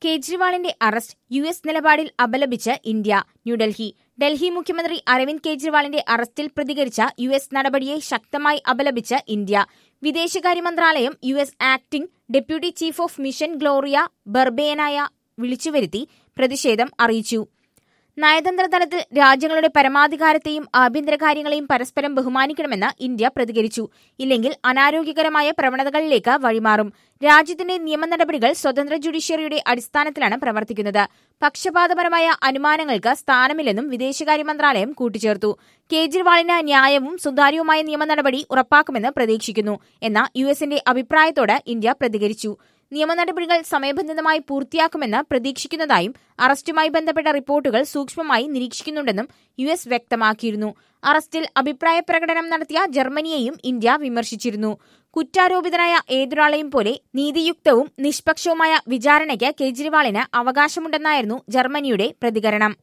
കേജ്രിവാളിന്റെ arrest U S നിലപാടിൽ അപലപിച്ച് India New Delhi Delhi മുഖ്യമന്ത്രി അരവിന്ദ് കെജ്രിവാളിന്റെ അറസ്റ്റിൽ പ്രതികരിച്ച യു എസ് നടപടിയെ ശക്തമായി അപലപിച്ച് ഇന്ത്യ വിദേശകാര്യ മന്ത്രാലയം U S acting deputy chief of mission Gloria ബർബേനായ വിളിച്ചുവരുത്തി പ്രതിഷേധം അറിയിച്ചു നയതന്ത്ര തലത്തിൽ രാജ്യങ്ങളുടെ പരമാധികാരത്തെയും ആഭ്യന്തര കാര്യങ്ങളെയും പരസ്പരം ബഹുമാനിക്കണമെന്ന് ഇന്ത്യ പ്രതികരിച്ചു ഇല്ലെങ്കിൽ അനാരോഗ്യകരമായ പ്രവണതകളിലേക്ക് വഴിമാറും രാജ്യത്തിന്റെ നിയമ നടപടികൾ സ്വതന്ത്ര ജുഡീഷ്യറിയുടെ അടിസ്ഥാനത്തിലാണ് പ്രവർത്തിക്കുന്നത് പക്ഷപാതപരമായ അനുമാനങ്ങൾക്ക് സ്ഥാനമില്ലെന്നും വിദേശകാര്യ മന്ത്രാലയം കൂട്ടിച്ചേർത്തു കേജ്രിവാളിന് ന്യായവും സുതാര്യവുമായ നിയമ നടപടി ഉറപ്പാക്കുമെന്ന് പ്രതീക്ഷിക്കുന്നു എന്ന യു എസിന്റെ അഭിപ്രായത്തോട് ഇന്ത്യ പ്രതികരിച്ചു നിയമ നടപടികൾ സമയബന്ധിതമായി പൂർത്തിയാക്കുമെന്ന് പ്രതീക്ഷിക്കുന്നതായും അറസ്റ്റുമായി ബന്ധപ്പെട്ട റിപ്പോർട്ടുകൾ സൂക്ഷ്മമായി നിരീക്ഷിക്കുന്നുണ്ടെന്നും യു എസ് വ്യക്തമാക്കിയിരുന്നു അറസ്റ്റിൽ അഭിപ്രായ പ്രകടനം നടത്തിയ ജർമ്മനിയെയും ഇന്ത്യ വിമർശിച്ചിരുന്നു കുറ്റാരോപിതനായ ഏതൊരാളെയും പോലെ നീതിയുക്തവും നിഷ്പക്ഷവുമായ വിചാരണയ്ക്ക് കേജ്രിവാളിന് അവകാശമുണ്ടെന്നായിരുന്നു ജർമ്മനിയുടെ പ്രതികരണം